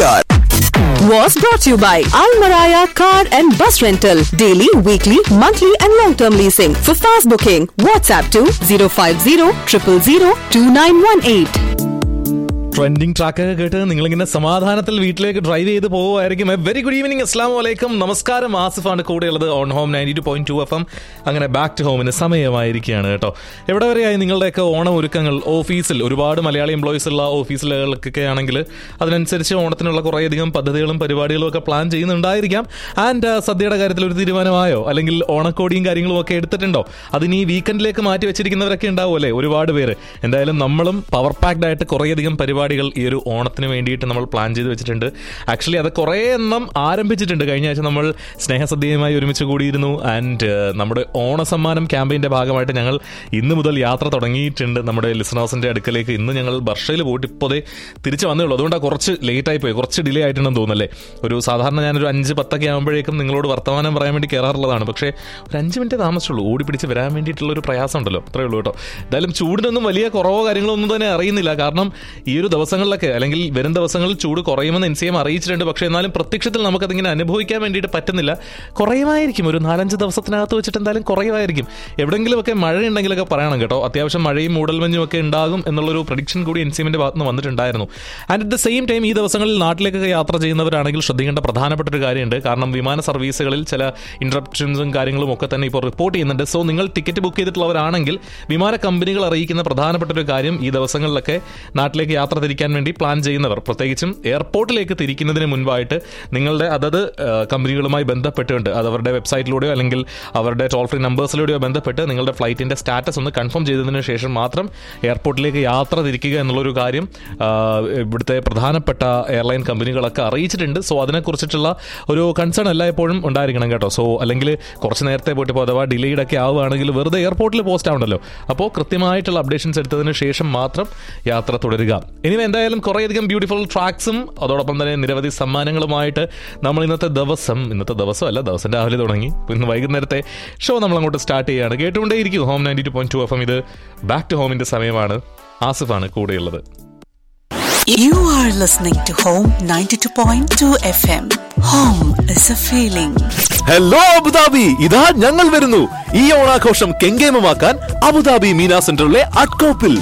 APR. was brought to you by Almaraya Car and Bus Rental. Daily, weekly, monthly and long-term leasing. For fast booking, WhatsApp to 050 000 2918. Trending ട്രാക്കൊക്കെ കേട്ട് നിങ്ങളിങ്ങനെ സമാധാനത്തിൽ വീട്ടിലേക്ക് drive ചെയ്ത് പോകുമായിരിക്കും very good evening അസ്ലാം വലൈക്കും നമസ്കാരം ആസിഫാണ് കൂടെയുള്ളത് on home ninety two point two F M അങ്ങനെ ബാക്ക് ടു ഹോമിന് സമയമായിരിക്കുകയാണ് കേട്ടോ എവിടെ വരെയായി നിങ്ങളുടെയൊക്കെ ഓണം ഒരുക്കങ്ങൾ ഓഫീസിൽ ഒരുപാട് മലയാളി എംപ്ലോയീസ് ഉള്ള ഓഫീസിലുകൾക്കൊക്കെ ആണെങ്കിൽ അതിനനുസരിച്ച് ഓണത്തിനുള്ള കുറേയധികം പദ്ധതികളും പരിപാടികളും ഒക്കെ പ്ലാൻ ചെയ്യുന്നുണ്ടായിരിക്കാം ആൻഡ് സദ്യയുടെ കാര്യത്തിൽ ഒരു തീരുമാനമായോ അല്ലെങ്കിൽ ഓണക്കോടിയും കാര്യങ്ങളും ഒക്കെ എടുത്തിട്ടുണ്ടോ അതിന് ഈ വീക്കെൻഡിലേക്ക് മാറ്റി വെച്ചിരിക്കുന്നവരൊക്കെ ഉണ്ടാവുമല്ലേ ഒരുപാട് പേര് എന്തായാലും നമ്മളും പവർ പാക്ഡ് ആയിട്ട് കുറേയധികം പരിപാടികൾ ഈ ഒരു ഓണത്തിന് വേണ്ടിയിട്ട് നമ്മൾ പ്ലാൻ ചെയ്ത് വെച്ചിട്ടുണ്ട് ആക്ച്വലി അത് കുറേ എണ്ണം ആരംഭിച്ചിട്ടുണ്ട് കഴിഞ്ഞ ആഴ്ച നമ്മൾ സ്നേഹസദ്യയുമായി ഒരുമിച്ച് കൂടിയിരുന്നു ആൻഡ് നമ്മുടെ ഓണസമ്മാനം ക്യാമ്പയിൻ്റെ ഭാഗമായിട്ട് ഞങ്ങൾ ഇന്ന് മുതൽ യാത്ര തുടങ്ങിയിട്ടുണ്ട് നമ്മുടെ ലിസണേഴ്സിൻ്റെ അടുക്കലേക്ക് ഇന്ന് ഞങ്ങൾ ബർഷയിൽ പോയിട്ട് ഇപ്പോൾ ദേ തിരിച്ച് വന്നേ ഉള്ളൂ അതുകൊണ്ടാണ് കുറച്ച് ലേറ്റ് ആയി പോയി കുറച്ച് ഡിലേ ആയിട്ടുണ്ടെന്ന് തോന്നുന്നല്ലേ ഒരു സാധാരണ ഞാനൊരു അഞ്ച് പത്തൊക്കെ ആകുമ്പോഴേക്കും നിങ്ങളോട് വർത്തമാനം പറയാൻ വേണ്ടി കയറാറുള്ളതാണ് പക്ഷേ ഒരു അഞ്ച് മിനിറ്റ് താമസിച്ചുള്ളൂ ഓടി പിടിച്ച് വരാൻ വേണ്ടിയിട്ടുള്ള ഒരു പ്രയാസം ഉണ്ടല്ലോ അത്രേ ഉള്ളൂ കേട്ടോ എന്തായാലും ചൂടിനൊന്നും വലിയ കുറവോ കാര്യങ്ങളോ ഒന്നും തന്നെ അറിയുന്നില്ല കാരണം ഈ ഒരു ദിവസങ്ങളിലൊക്കെ അല്ലെങ്കിൽ വരും ദിവസങ്ങളിൽ ചൂട് കുറയുമെന്ന് എൻ സി എം അറിയിച്ചിട്ടുണ്ട് പക്ഷേ എന്നാലും പ്രത്യക്ഷത്തിൽ നമുക്കതിങ്ങനെ അനുഭവിക്കാൻ വേണ്ടിയിട്ട് പറ്റുന്നില്ല കുറയുമായിരിക്കും ഒരു നാലഞ്ച് ദിവസത്തിനകത്ത് വെച്ചിട്ട് എന്തായാലും കുറയുമായിരിക്കും എവിടെയെങ്കിലുമൊക്കെ മഴ ഉണ്ടെങ്കിലൊക്കെ പറയണം കേട്ടോ അത്യാവശ്യം മഴയും മൂടൽമഞ്ഞും ഒക്കെ ഉണ്ടാകും എന്നുള്ളൊരു പ്രഡിക്ഷൻ കൂടി എൻ സി എമ്മിന്റെ ഭാഗത്ത് നിന്ന് വന്നിട്ടുണ്ടായിരുന്നു and at the same time ഈ ദിവസങ്ങളിൽ നാട്ടിലേക്കൊക്കെ യാത്ര ചെയ്യുന്നവരാണെങ്കിൽ ശ്രദ്ധിക്കേണ്ട പ്രധാനപ്പെട്ട ഒരു കാര്യമുണ്ട് കാരണം വിമാന സർവീസുകളിൽ ചില ഇൻട്രപ്ഷൻസും കാര്യങ്ങളും ഒക്കെ തന്നെ ഇപ്പോൾ റിപ്പോർട്ട് ചെയ്യുന്നുണ്ട് സോ നിങ്ങൾ ടിക്കറ്റ് ബുക്ക് ചെയ്തിട്ടുള്ളവരാണെങ്കിൽ വിമാന കമ്പനികൾ അറിയിക്കുന്ന പ്രധാനപ്പെട്ട ഒരു കാര്യം ഈ ദിവസങ്ങളിലൊക്കെ നാട്ടിലേക്ക് യാത്ര തിരിക്കാൻ വേണ്ടി പ്ലാൻ ചെയ്യുന്നവർ പ്രത്യേകിച്ചും എയർപോർട്ടിലേക്ക് തിരിക്കുന്നതിന് മുൻപായിട്ട് നിങ്ങളുടെ അതത് ആ, കമ്പനികളുമായി ബന്ധപ്പെട്ടുകൊണ്ട് അത് അവരുടെ വെബ്സൈറ്റിലൂടെയോ അല്ലെങ്കിൽ അവരുടെ ടോൾ ഫ്രീ നമ്പേഴ്സിലൂടെയോ ബന്ധപ്പെട്ട് നിങ്ങളുടെ ഫ്ലൈറ്റിന്റെ സ്റ്റാറ്റസ് ഒന്ന് കൺഫേം ചെയ്തതിന് ശേഷം മാത്രം എയർപോർട്ടിലേക്ക് യാത്ര തിരിക്കുക എന്നുള്ളൊരു കാര്യം ആ, ഇവിടുത്തെ പ്രധാനപ്പെട്ട എയർലൈൻ കമ്പനികളൊക്കെ അറിയിച്ചിട്ടുണ്ട് സോ അതിനെക്കുറിച്ചിട്ടുള്ള ഒരു കൺസേൺ എല്ലായ്പ്പോഴും ഉണ്ടായിരിക്കണം കേട്ടോ സോ അല്ലെങ്കിൽ കുറച്ച് നേരത്തെ പോയിട്ട് ഇപ്പോൾ അഥവാ ഡിലേഡ് ഒക്കെ ആവുകയാണെങ്കിൽ വെറുതെ എയർപോർട്ടിൽ പോസ്റ്റ് ആവണ്ടല്ലോ അപ്പോൾ കൃത്യമായിട്ടുള്ള അപ്ഡേഷൻസ് എടുത്തതിന് ശേഷം മാത്രം യാത്ര തുടരുക ഇനി എന്തായാലും കുറേയധികം ബ്യൂട്ടിഫുൾ ട്രാക്സും അതോടൊപ്പം തന്നെ നിരവധി സമ്മാനങ്ങളുമായിട്ട് നമ്മൾ ഇന്നത്തെ ദിവസം ഇന്നത്തെ ദിവസം അല്ല ദിവസം രാവിലെ തുടങ്ങി ഇന്ന് വൈകുന്നേരത്തെ ഷോ നമ്മൾ അങ്ങോട്ട് സ്റ്റാർട്ട് ചെയ്യുകയാണ് കേട്ടുകൊണ്ടേയിരിക്കും home ninety two point two F M ഇത് ബാക്ക് ടു ഹോമിന്റെ സമയമാണ് ആസിഫാണ് കൂടെയുള്ളത് You are listening to Home 92.2 FM. Home is a feeling. Hello Abu Dhabi ഇതാ ഞങ്ങൾ വരുന്നു ഈ ഓണാഘോഷം കെങ്കേമമാക്കാൻ അബുദാബി മീന സെന്ററിലെ അട്കോപ്പിൽ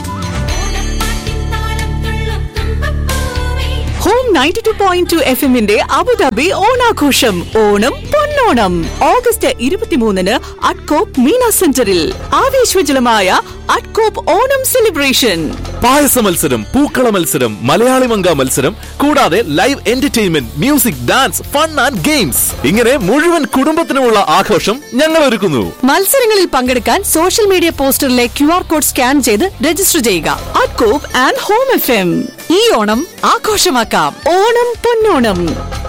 home ninety two point two F എമ്മിന്റെ അബുദാബി ഓണാഘോഷം ഓണം പൊന്നോണം ഓഗസ്റ്റ് ഇരുപത്തിമൂന്നിന് അഡ്കോപ്പ് മീന സെന്ററിൽ ആവേശോജ്വലമായ അഡ്കോപ്പ് ഓണം സെലിബ്രേഷൻ പായസ മത്സരം പൂക്കള മത്സരം മലയാളി മങ്ക മത്സരം കൂടാതെ live entertainment music dance fun and games ഇങ്ങനെ മുഴുവൻ കുടുംബത്തിനുമുള്ള ആഘോഷം ഞങ്ങൾ ഒരുക്കുന്നു മത്സരങ്ങളിൽ പങ്കെടുക്കാൻ സോഷ്യൽ മീഡിയ പോസ്റ്ററിലെ ക്യു ആർ കോഡ് സ്കാൻ ചെയ്ത് രജിസ്റ്റർ ചെയ്യുക അഡ്കോപ്പ് ആൻഡ് ഹോം എഫ് എം ഈ ഓണം ആഘോഷമാക്കാം ഓണം പൊന്നോണം